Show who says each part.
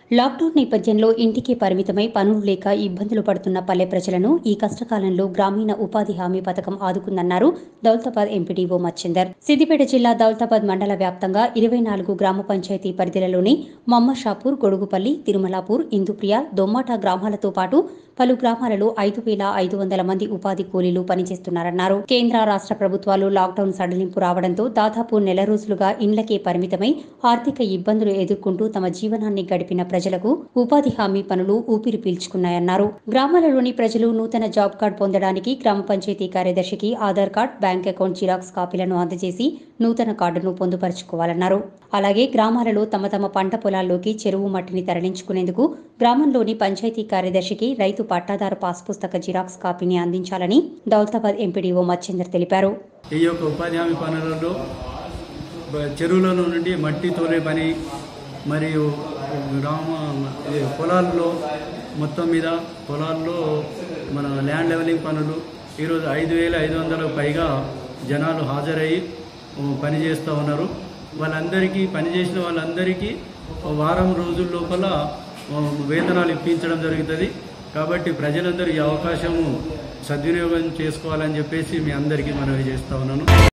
Speaker 1: lockdown నేపథ్యంలో ఇంటికి పరిమితమై పనులు లేక ఇబ్బందులు పడుతున్న పల్లె ప్రజలను ఈ కష్టకాలంలో గ్రామీణ ఉపాధి హామీ పథకం ఆదుకుందన్నారు దౌలతాబాద్ ఎంపీడీఓ మచ్చిందర్ సిద్దిపేట జిల్లా దౌలతాబాద్ మండల వ్యాప్తంగా ఇరవై నాలుగు గ్రామ పంచాయతీ పరిధిలలోని మమ్మషాపూర్ గొడుగుపల్లి తిరుమలాపూర్ ఇందుప్రియ దొమ్మాట గ్రామాలతో పాటు పలు గ్రామాలలో ఐదు వేల ఐదు వందల మంది ఉపాధి కూలీలు పనిచేస్తున్నారన్నారు కేంద్ర రాష్ట్ర ప్రభుత్వాలు లాక్డౌన్ సడలింపు రావడంతో దాదాపు నెల రోజులుగా ఇండ్లకే పరిమితమై ఆర్థిక ఇబ్బందులు ఎదుర్కొంటూ తమ జీవనాన్ని గడిపిన ప్రజలకు ఉపాధి హామీ పనులు ఊపిరి పీల్చుకున్నాయన్నారు గ్రామాలలోని ప్రజలు నూతన జాబ్ కార్డ్ పొందడానికి గ్రామ పంచాయతీ కార్యదర్శికి Aadhaar card bank account xerox కాపీలను అందజేసి నూతన కార్డును పొందుపరుచుకోవాలన్నారు అలాగే గ్రామాలలో తమ తమ పంట పొలాల్లోకి చెరువు మట్టిని తరలించుకునేందుకు గ్రామంలోని పంచాయతీ కార్యదర్శికి రైతు పట్టాదారు పాస్ పుస్తక జిరాక్స్ కాపీని అందించాలని దౌలతాబాద్ ఎంపీడీఓ మచ్చిందర్ తెలిపారు
Speaker 2: ఈ యొక్క ఉపాధి హామీ పనులలో బ- చెరువులలో నుండి మట్టి తోలే పని మరియు గ్రామ ఇది పొలాల్లో మొత్తం మీద పొలాల్లో మన ల్యాండ్ లెవెలింగ్ పనులు ఈరోజు ఐదు వేల ఐదు వందలకు పైగా జనాలు హాజరయ్యి ఉ, పని చేస్తూ ఉన్నారు వాళ్ళందరికీ పని చేసిన వాళ్ళందరికీ వారం రోజుల లోపల ఉ, వేతనాలు ఇప్పించడం జరుగుతుంది కాబట్టి ప్రజలందరూ ఈ అవకాశము సద్వినియోగం చేసుకోవాలని చెప్పేసి మీ అందరికీ మనవి చేస్తా ఉన్నాను